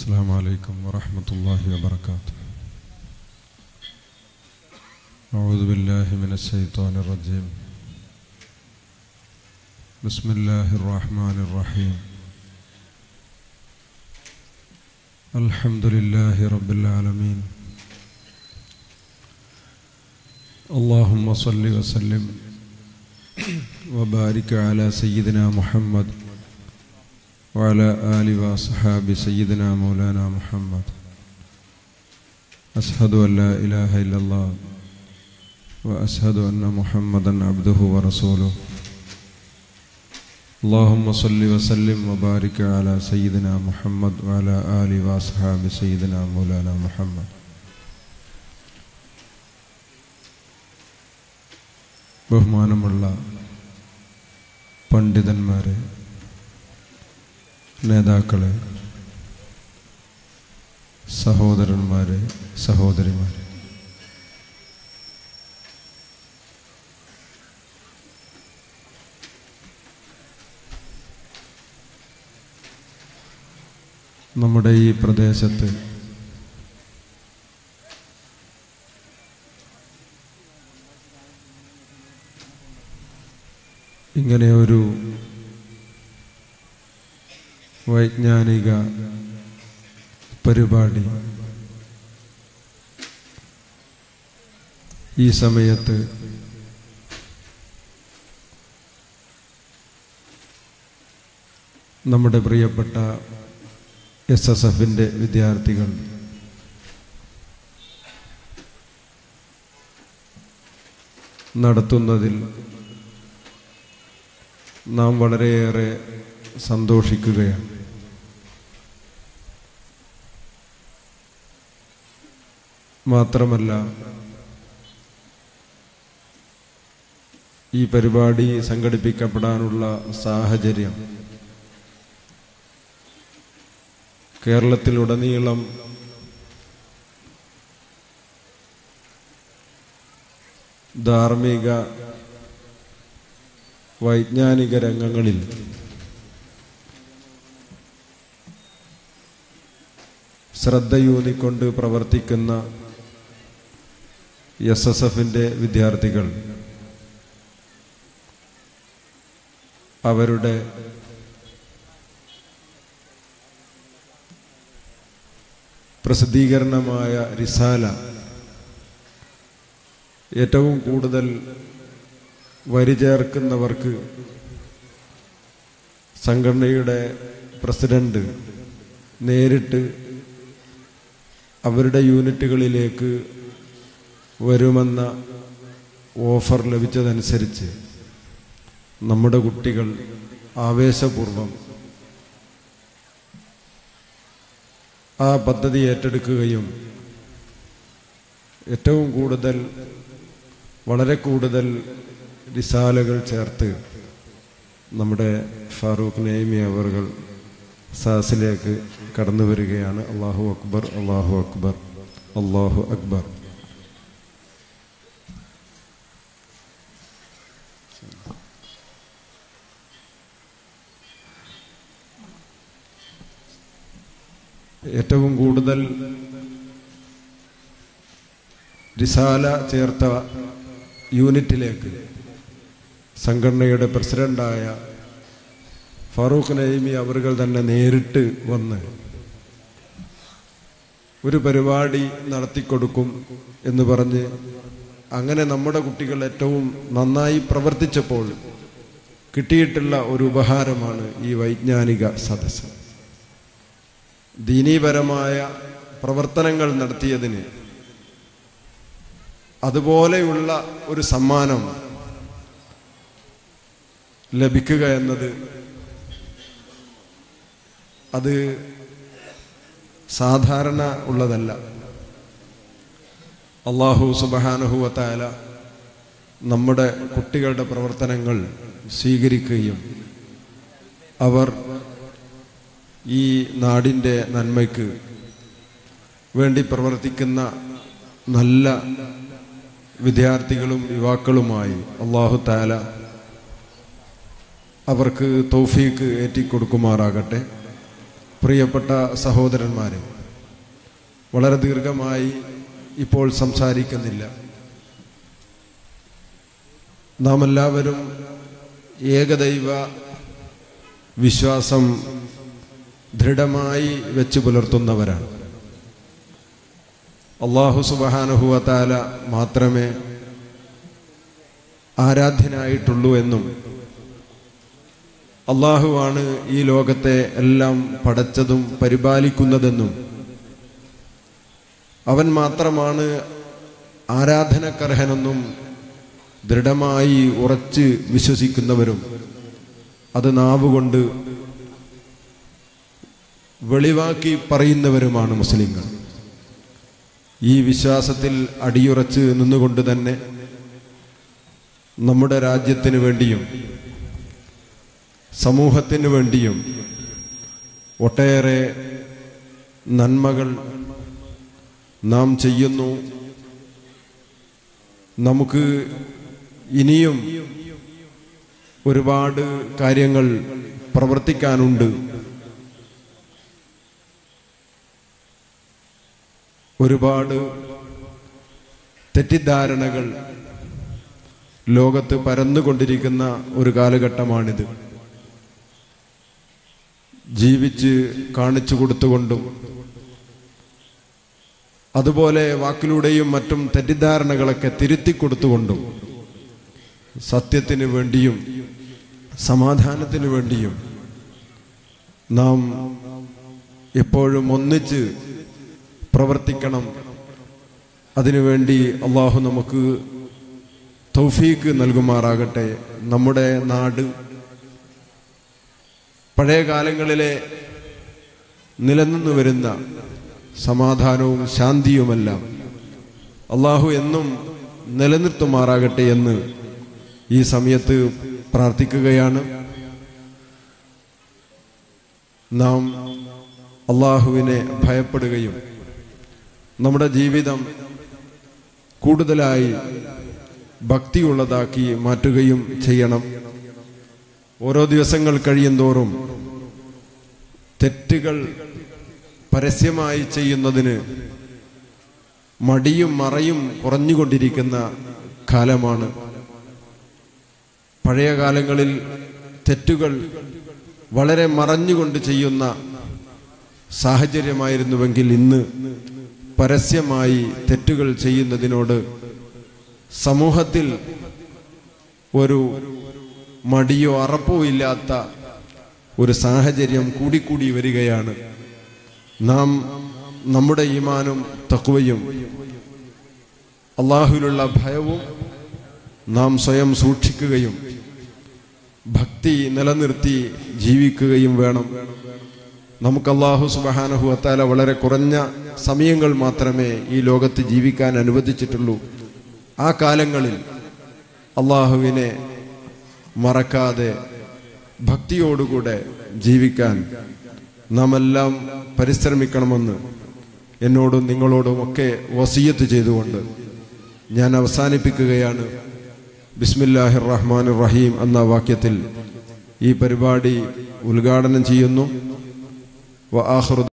السلام عليكم ورحمة الله وبركاته أعوذ بالله من الشيطان الرجيم بسم الله الرحمن الرحيم الحمد لله رب العالمين اللهم صل وسلم وبارك على سيدنا محمد وعلى آل وأصحاب سيدنا مولانا محمد أشهد أن لا إله إلا الله وأشهد أن محمدا عبده ورسوله اللهم صل وسلم وبارك على سيدنا محمد وعلى آل وأصحاب سيدنا مولانا محمد ബഹുമാനമുള്ള പണ്ഡിതന്മാരെ നേതാക്കളെ സഹോദരന്മാരെ സഹോദരിമാരെ നമ്മുടെ ഈ പ്രദേശത്ത് ഇങ്ങനെ ഒരു വൈജ്ഞാനിക പരിപാടി ഈ സമയത്ത് നമ്മുടെ പ്രിയപ്പെട്ട എസ് എസ് എഫിൻ്റെ വിദ്യാർത്ഥികൾ നടത്തുന്നതിൽ നാം വളരെയേറെ സന്തോഷിക്കുകയാണ് മാത്രമല്ല ഈ പരിപാടി സംഘടിപ്പിക്കപ്പെടാനുള്ള സാഹചര്യം കേരളത്തിലുടനീളം ധാർമ്മിക വൈജ്ഞാനിക രംഗങ്ങളിൽ ശ്രദ്ധയൂന്നിക്കൊണ്ട് പ്രവർത്തിക്കുന്ന എസ് എസ് എഫിൻ്റെ വിദ്യാർത്ഥികൾ അവരുടെ പ്രസിദ്ധീകരണമായ റിസാല ഏറ്റവും കൂടുതൽ വരി ചേർക്കുന്നവർക്ക് സംഘടനയുടെ പ്രസിഡന്റ് നേരിട്ട് അവരുടെ യൂണിറ്റുകളിലേക്ക് വരുമെന്ന ഓഫർ ലഭിച്ചതനുസരിച്ച് നമ്മുടെ കുട്ടികൾ ആവേശപൂർവം ആ പദ്ധതി ഏറ്റെടുക്കുകയും ഏറ്റവും കൂടുതൽ വളരെ കൂടുതൽ റിസാലകൾ ചേർത്ത് നമ്മുടെ ഫാറൂഖ് നെയ്മി അവർകൾ സാസിലേക്ക് കടന്നു വരികയാണ് അള്ളാഹു അക്ബർ അള്ളാഹു അക്ബർ അള്ളാഹു അക്ബർ ഏറ്റവും കൂടുതൽ റിസാല ചേർത്ത യൂണിറ്റിലേക്ക് സംഘടനയുടെ പ്രസിഡന്റായ ഫാറൂഖ് നൈമി അവറുകൾ തന്നെ നേരിട്ട് വന്ന് ഒരു പരിപാടി നടത്തിക്കൊടുക്കും എന്ന് പറഞ്ഞ് അങ്ങനെ നമ്മുടെ കുട്ടികൾ ഏറ്റവും നന്നായി പ്രവർത്തിച്ചപ്പോൾ കിട്ടിയിട്ടുള്ള ഒരു ഉപഹാരമാണ് ഈ വൈജ്ഞാനിക സദസ്സ് ദീനീപരമായ പ്രവർത്തനങ്ങൾ നടത്തിയതിന് അതുപോലെയുള്ള ഒരു സമ്മാനം ലഭിക്കുക എന്നത് അത് സാധാരണ ഉള്ളതല്ല അള്ളാഹു സുബഹാനുഹുവത്തായ നമ്മുടെ കുട്ടികളുടെ പ്രവർത്തനങ്ങൾ സ്വീകരിക്കുകയും അവർ ഈ നാടിൻ്റെ നന്മയ്ക്ക് വേണ്ടി പ്രവർത്തിക്കുന്ന നല്ല വിദ്യാർത്ഥികളും യുവാക്കളുമായി അള്ളാഹു താല അവർക്ക് തൗഫീക്ക് ഏറ്റിക്കൊടുക്കുമാറാകട്ടെ പ്രിയപ്പെട്ട സഹോദരന്മാരെ വളരെ ദീർഘമായി ഇപ്പോൾ സംസാരിക്കുന്നില്ല നാം എല്ലാവരും ഏകദൈവ വിശ്വാസം ദൃഢമായി വെച്ച് പുലർത്തുന്നവരാണ് അള്ളാഹു സുബഹാനുഹുവത്താല മാത്രമേ ആരാധ്യനായിട്ടുള്ളൂ എന്നും അള്ളാഹുവാണ് ഈ ലോകത്തെ എല്ലാം പടച്ചതും പരിപാലിക്കുന്നതെന്നും അവൻ മാത്രമാണ് ആരാധനക്കർഹനെന്നും ദൃഢമായി ഉറച്ച് വിശ്വസിക്കുന്നവരും അത് നാവുകൊണ്ട് വെളിവാക്കി പറയുന്നവരുമാണ് മുസ്ലിങ്ങൾ ഈ വിശ്വാസത്തിൽ അടിയുറച്ച് നിന്നുകൊണ്ട് തന്നെ നമ്മുടെ രാജ്യത്തിന് വേണ്ടിയും സമൂഹത്തിന് വേണ്ടിയും ഒട്ടേറെ നന്മകൾ നാം ചെയ്യുന്നു നമുക്ക് ഇനിയും ഒരുപാട് കാര്യങ്ങൾ പ്രവർത്തിക്കാനുണ്ട് ഒരുപാട് തെറ്റിദ്ധാരണകൾ ലോകത്ത് പരന്നുകൊണ്ടിരിക്കുന്ന ഒരു കാലഘട്ടമാണിത് ജീവിച്ച് കാണിച്ചു കൊടുത്തുകൊണ്ടും അതുപോലെ വാക്കിലൂടെയും മറ്റും തെറ്റിദ്ധാരണകളൊക്കെ തിരുത്തി കൊടുത്തുകൊണ്ടും സത്യത്തിന് വേണ്ടിയും സമാധാനത്തിന് വേണ്ടിയും നാം എപ്പോഴും ഒന്നിച്ച് പ്രവർത്തിക്കണം അതിനുവേണ്ടി അള്ളാഹു നമുക്ക് തൗഫീക്ക് നൽകുമാറാകട്ടെ നമ്മുടെ നാട് പഴയ കാലങ്ങളിലെ നിലനിന്നു വരുന്ന സമാധാനവും ശാന്തിയുമെല്ലാം അള്ളാഹു എന്നും നിലനിർത്തുമാറാകട്ടെ എന്ന് ഈ സമയത്ത് പ്രാർത്ഥിക്കുകയാണ് നാം അള്ളാഹുവിനെ ഭയപ്പെടുകയും നമ്മുടെ ജീവിതം കൂടുതലായി ഭക്തിയുള്ളതാക്കി മാറ്റുകയും ചെയ്യണം ഓരോ ദിവസങ്ങൾ കഴിയുന്തോറും തെറ്റുകൾ പരസ്യമായി ചെയ്യുന്നതിന് മടിയും മറയും കുറഞ്ഞുകൊണ്ടിരിക്കുന്ന കാലമാണ് പഴയ കാലങ്ങളിൽ തെറ്റുകൾ വളരെ മറഞ്ഞുകൊണ്ട് ചെയ്യുന്ന സാഹചര്യമായിരുന്നുവെങ്കിൽ ഇന്ന് പരസ്യമായി തെറ്റുകൾ ചെയ്യുന്നതിനോട് സമൂഹത്തിൽ ഒരു മടിയോ അറപ്പോ ഇല്ലാത്ത ഒരു സാഹചര്യം കൂടിക്കൂടി വരികയാണ് നാം നമ്മുടെ ഈമാനും തക്വയും അള്ളാഹുവിലുള്ള ഭയവും നാം സ്വയം സൂക്ഷിക്കുകയും ഭക്തി നിലനിർത്തി ജീവിക്കുകയും വേണം നമുക്ക് അള്ളാഹു സുബഹാനഹു അത്താല വളരെ കുറഞ്ഞ സമയങ്ങൾ മാത്രമേ ഈ ലോകത്ത് ജീവിക്കാൻ അനുവദിച്ചിട്ടുള്ളൂ ആ കാലങ്ങളിൽ അള്ളാഹുവിനെ മറക്കാതെ ഭക്തിയോടുകൂടെ ജീവിക്കാൻ നാം എല്ലാം പരിശ്രമിക്കണമെന്ന് എന്നോടും നിങ്ങളോടും ഒക്കെ വസീയത്ത് ചെയ്തുകൊണ്ട് ഞാൻ അവസാനിപ്പിക്കുകയാണ് ബിസ്മില്ലാഹിർ റഹ്മാൻ റഹീം എന്ന വാക്യത്തിൽ ഈ പരിപാടി ഉദ്ഘാടനം ചെയ്യുന്നു വ ആഹ്റു